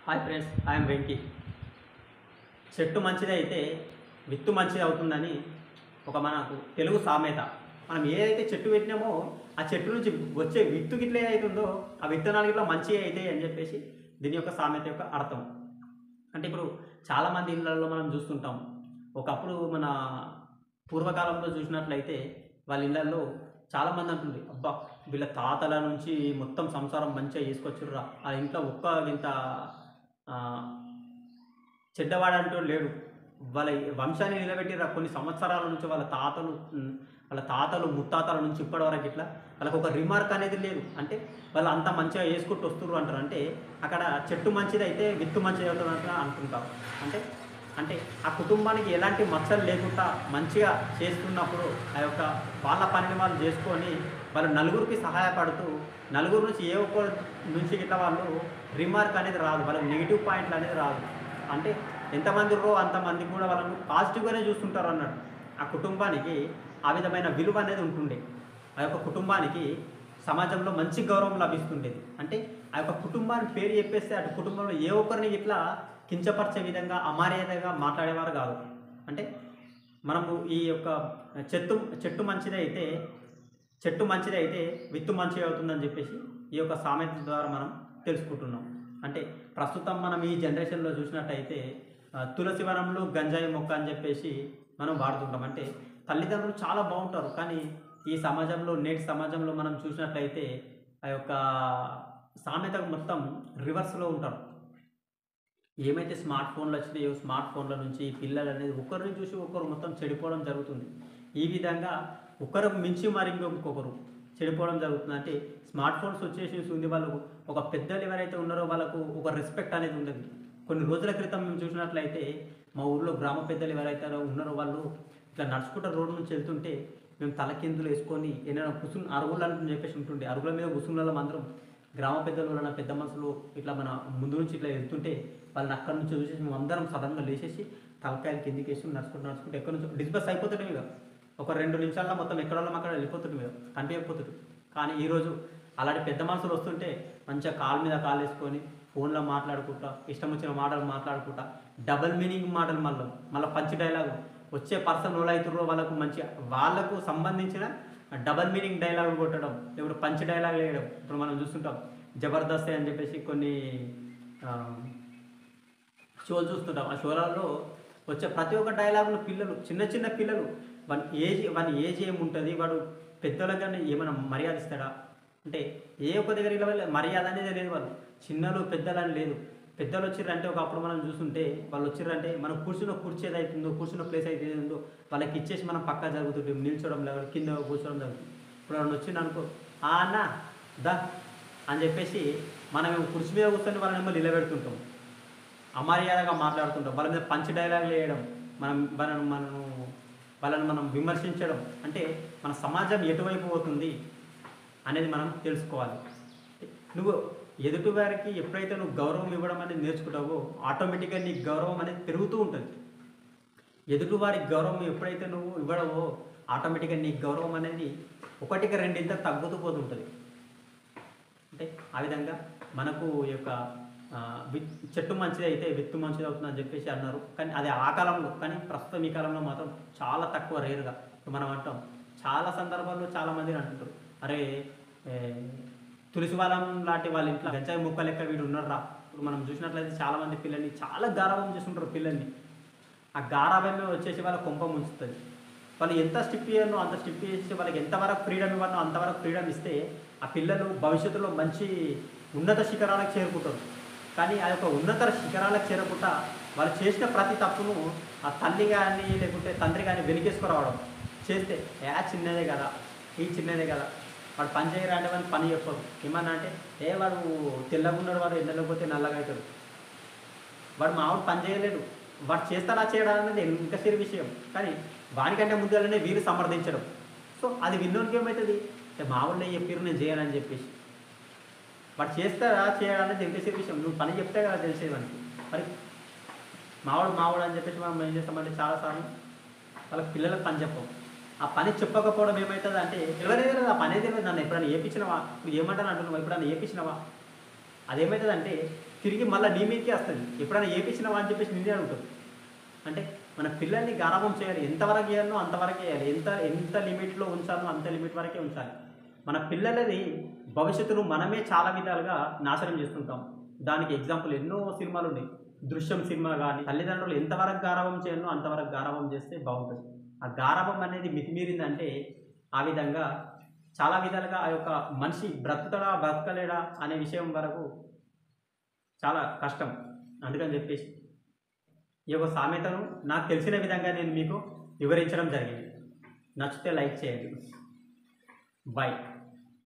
hi friends I'm Venky చెట్టు మంచిది అయితే విత్తు మంచిది అవుతుందని ఒక మనకు తెలుగు సామెత మనం ఏదైతే చెట్టు పెట్టినామో ఆ చెట్టు నుంచి వచ్చే విత్తు గిట్ల ఏదైతుందో ఆ విత్తనాలు గిట్ల మంచిగా అవుతాయి అని చెప్పేసి దీని యొక్క సామెత యొక్క అర్థం అంటే ఇప్పుడు చాలామంది ఇళ్ళల్లో మనం చూస్తుంటాం ఒకప్పుడు మన పూర్వకాలంలో చూసినట్లయితే వాళ్ళ ఇళ్ళల్లో చాలామంది అంటుంది అబ్బా వీళ్ళ తాతల నుంచి మొత్తం సంసారం మంచిగా చేసుకొచ్చుర్రా ఆ ఇంట్లో ఒక్క ఇంత ఆ, చెడ్డవాడంటూ లేడు వాళ్ళ వంశాన్ని నిలబెట్టిర్రా కొన్ని సంవత్సరాల నుంచి వాళ్ళ తాతలు ఉమ్, వాళ్ళ తాతలు ముత్తాతల నుంచి ఇప్పటివరకు ఇట్లా వాళ్ళకి ఒక రిమార్క్ అనేది లేదు అంటే వాళ్ళు అంత మంచిగా వేసుకుంటూ వస్తుర్రు అంటారు అంటే అక్కడ చెట్టు మంచిది అయితే విత్తు మంచిది అవుతుంది అంటున్నా అనుకుంటారు అంటే అంటే ఆ కుటుంబానికి ఎలాంటి మచ్చలు లేకుండా మంచిగా చేస్తున్నప్పుడు ఆ యొక్క వాళ్ళ పనిని వాళ్ళు చేసుకొని వాళ్ళు నలుగురికి సహాయపడుతూ నలుగురు నుంచి ఏ ఒక్క నుంచి ఇట్లా వాళ్ళు రిమార్క్ అనేది రాదు వాళ్ళకి నెగిటివ్ పాయింట్లు అనేది రాదు అంటే ఎంతమంది రో అంతమంది కూడా వాళ్ళను పాజిటివ్గానే చూస్తుంటారు అన్నట్టు ఆ కుటుంబానికి ఆ విధమైన విలువ అనేది ఉంటుండే ఆ యొక్క కుటుంబానికి సమాజంలో మంచి గౌరవం లభిస్తుండేది అంటే ఆ యొక్క కుటుంబానికి పేరు చెప్పేస్తే అటు కుటుంబంలో ఏ ఒక్కరిని ఇట్లా కించపరిచే విధంగా అమర్యాదగా మాట్లాడేవారు కాదు అంటే మనము ఈ యొక్క చెట్టు చెట్టు మంచిది అయితే చెట్టు మంచిది అయితే విత్తు మంచిది అవుతుందని చెప్పేసి ఈ యొక్క సామెత ద్వారా మనం తెలుసుకుంటున్నాం అంటే ప్రస్తుతం మనం ఈ జనరేషన్లో చూసినట్టయితే ఆ, తులసి వనంలో గంజాయి మొక్క అని చెప్పేసి మనం వాడుతుంటాం అంటే తల్లిదండ్రులు చాలా బాగుంటారు కానీ ఈ సమాజంలో నేటి సమాజంలో మనం చూసినట్లయితే ఆ యొక్క సామెత మొత్తం రివర్స్లో ఉంటారు ఏమైతే స్మార్ట్ ఫోన్లు వచ్చినాయో స్మార్ట్ ఫోన్ల నుంచి పిల్లలు అనేది ఒకరిని చూసి ఒకరు మొత్తం చెడిపోవడం జరుగుతుంది ఈ విధంగా ఒకరు మించి మరి ఇంకొకరు చెడిపోవడం జరుగుతుంది అంటే స్మార్ట్ ఫోన్స్ వచ్చేసి ఉంది వాళ్ళకు ఒక పెద్దలు ఎవరైతే ఉన్నారో వాళ్ళకు ఒక రెస్పెక్ట్ అనేది ఉండదు కొన్ని రోజుల క్రితం మేము చూసినట్లయితే మా ఊర్లో గ్రామ పెద్దలు ఎవరైతే ఉన్నారో వాళ్ళు ఇట్లా నడుచుకుంటూ రోడ్డు నుంచి వెళ్తుంటే మేము తలకిందులు వేసుకొని ఏదైనా కుసున్ అరుగులు అని చెప్పేసి ఉంటుండే అరుగుల మీద కుసున్లలో అందరం గ్రామ పెద్దలు వలన పెద్ద మనుషులు ఇట్లా మన ముందు నుంచి ఇట్లా వెళ్తుంటే వాళ్ళని అక్కడి నుంచి చూసేసి మేము అందరం సడన్గా లేచేసి తలకాయలు కిందికి వేసి నడుచుకుంటూ నడుచుకుంటూ ఎక్కడి నుంచి డిస్బస్ అయిపోతుండే ఇక ఒక రెండు నిమిషాల్లో మొత్తం ఎక్కడ వాళ్ళం అక్కడ వెళ్ళిపోతుంది ఇక కనిపించకపోతుంది కానీ ఈరోజు అలాంటి పెద్ద మనుషులు వస్తుంటే మంచిగా కాలు మీద కాలు వేసుకొని ఫోన్లో మాట్లాడుకుంటా ఇష్టం వచ్చిన మాటలు మాట్లాడుకుంటా డబల్ మీనింగ్ మాటలు మళ్ళీ మళ్ళీ పంచి డైలాగ్ వచ్చే పర్సన్ రోల్ అవుతారో వాళ్ళకు మంచి వాళ్ళకు సంబంధించిన డబల్ మీనింగ్ డైలాగ్ కొట్టడం లేకపోతే పంచి డైలాగ్ వేయడం ఇప్పుడు మనం చూస్తుంటాం జబర్దస్త్ అని చెప్పేసి కొన్ని ఆ, షోలు చూస్తుంటాం ఆ షోలలో వచ్చే ప్రతి ఒక్క డైలాగులు పిల్లలు చిన్న చిన్న పిల్లలు వాని ఏజ్ వాని ఏజ్ ఏముంటుంది వాడు పెద్దలకన్నా ఏమైనా మర్యాద ఇస్తాడా అంటే ఏ ఒక్క దగ్గర ఇలా వెళ్ళి మర్యాద అనేది లేదు వాళ్ళు చిన్నలు పెద్దలు అని లేదు పెద్దలు వచ్చిర్రంటే ఒకప్పుడు మనం చూస్తుంటే వాళ్ళు వచ్చిర్రంటే మనం కూర్చున్న కుర్చీ ఏదైతుందో కూర్చున్న ప్లేస్ అయితే ఏదో వాళ్ళకి ఇచ్చేసి మనం పక్క జరుగుతుంటే నిల్చోవడం లేదు కింద కూర్చోవడం జరుగుతుంది ఇప్పుడు వాళ్ళు వచ్చింది అనుకో ఆ అన్న దా అని చెప్పేసి మనం కుర్చీ మీద కూర్చొని వాళ్ళని ఏమో నిలబెడుతుంటాం అమర్యాదగా మాట్లాడుతుంటాం వాళ్ళ మీద పంచ్ డైలాగులు వేయడం మనం వాళ్ళను మనము వాళ్ళని మనం విమర్శించడం అంటే మన సమాజం ఎటువైపు పోతుంది అనేది మనం తెలుసుకోవాలి నువ్వు ఎదుటి వారికి ఎప్పుడైతే నువ్వు గౌరవం ఇవ్వడం అనేది నేర్చుకుంటావో ఆటోమేటిక్గా నీ గౌరవం అనేది పెరుగుతూ ఉంటుంది ఎదుటి వారికి గౌరవం ఎప్పుడైతే నువ్వు ఇవ్వడవో ఆటోమేటిక్గా నీ గౌరవం అనేది ఒకటికి రెండింత తగ్గుతూ పోతుంటుంది అంటే ఆ విధంగా మనకు ఈ యొక్క ఆ, విత్ చెట్టు మంచిది అయితే విత్తు మంచిది అవుతుందని చెప్పేసి అన్నారు కానీ అది ఆ కాలంలో కానీ ప్రస్తుతం ఈ కాలంలో మాత్రం చాలా తక్కువ రేరుగా ఇప్పుడు మనం అంటాం చాలా సందర్భాల్లో చాలా మంది అంటుంటారు అరే ఏ, తులసి వాళ్ళం లాంటి వాళ్ళ ఇంట్లో గంజాయి ముక్క లెక్క వీడు ఉన్నారా ఇప్పుడు మనం చూసినట్లయితే చాలా మంది పిల్లల్ని చాలా గారాబం చేస్తుంటారు పిల్లల్ని ఆ గారాబమే వచ్చేసి వాళ్ళ కొంప ముంచుతుంది వాళ్ళు ఎంత స్టిప్ చేయనో అంత స్టిప్ చేసి వాళ్ళకి ఎంతవరకు ఫ్రీడమ్ ఇవ్వనో అంతవరకు ఫ్రీడమ్ ఇస్తే ఆ పిల్లలు భవిష్యత్తులో మంచి ఉన్నత శిఖరాలకు చేరుకుంటారు కానీ ఆ యొక్క ఉన్నత శిఖరాలకు చేరకుండా వాళ్ళు చేసిన ప్రతి తప్పును ఆ తల్లి కానీ లేకుంటే తండ్రి కానీ వెలికేసుకురావడం చేస్తే ఏ చిన్నదే కదా ఈ చిన్నదే కదా వాడు పని చేయరా అంటే వాడిని పని చెప్పరు ఏమన్నా అంటే ఏ వాడు తెల్లగా ఉన్నాడు వాడు ఎండలో పోతే నల్లగా అవుతాడు వాడు మావాడు పని చేయలేడు వాడు చేస్తాడా చేయడా అనేది ఇంకా సిరి విషయం కానీ వానికంటే ముందుగానే వీరు సమర్థించడం సో అది విన్నోనికి ఏమవుతుంది అంటే మా వాళ్ళు చెప్పారు నేను చేయాలని చెప్పేసి వాడు చేస్తారా చేయడా అనేది ఇంకా సిరి విషయం నువ్వు పని చెప్తే కదా తెలిసేది మనకి మరి మావాడు మావాడు అని చెప్పేసి మనం ఏం చేస్తామంటే చాలాసార్లు వాళ్ళకి పిల్లలకు పని చెప్పం ఆ పని చెప్పకపోవడం ఏమవుతుంది అంటే ఎవరైనా ఆ పని తెలియదు నన్ను ఎప్పుడైనా ఏపించినవా ఇప్పుడు ఏమంటాను అంటున్నావా ఎప్పుడైనా ఏపించినవా అదేమవుతుందంటే తిరిగి మళ్ళీ నీ మీదకే వస్తుంది ఎప్పుడైనా ఏపించినావా అని చెప్పేసి నిన్నే అడుగుతుంది అంటే మన పిల్లల్ని గారాబం చేయాలి ఎంతవరకు చేయాలో అంతవరకు చేయాలి ఎంత ఎంత లిమిట్లో ఉంచాలో అంత లిమిట్ వరకే ఉంచాలి మన పిల్లలది భవిష్యత్తును మనమే చాలా విధాలుగా నాశనం చేస్తుంటాం దానికి ఎగ్జాంపుల్ ఎన్నో సినిమాలు ఉన్నాయి దృశ్యం సినిమా కానీ తల్లిదండ్రులు ఎంతవరకు గారాబం చేయాలో అంతవరకు గారాబం చేస్తే బాగుంటుంది ఆ గారాబం అనేది మితిమీరిందంటే ఆ విధంగా చాలా విధాలుగా ఆ యొక్క మనిషి బ్రతుకుతాడా బ్రతకలేడా అనే విషయం వరకు చాలా కష్టం అందుకని చెప్పేసి ఈ యొక్క సామెతను నాకు తెలిసిన విధంగా నేను మీకు వివరించడం జరిగింది నచ్చితే లైక్ చేయండి బాయ్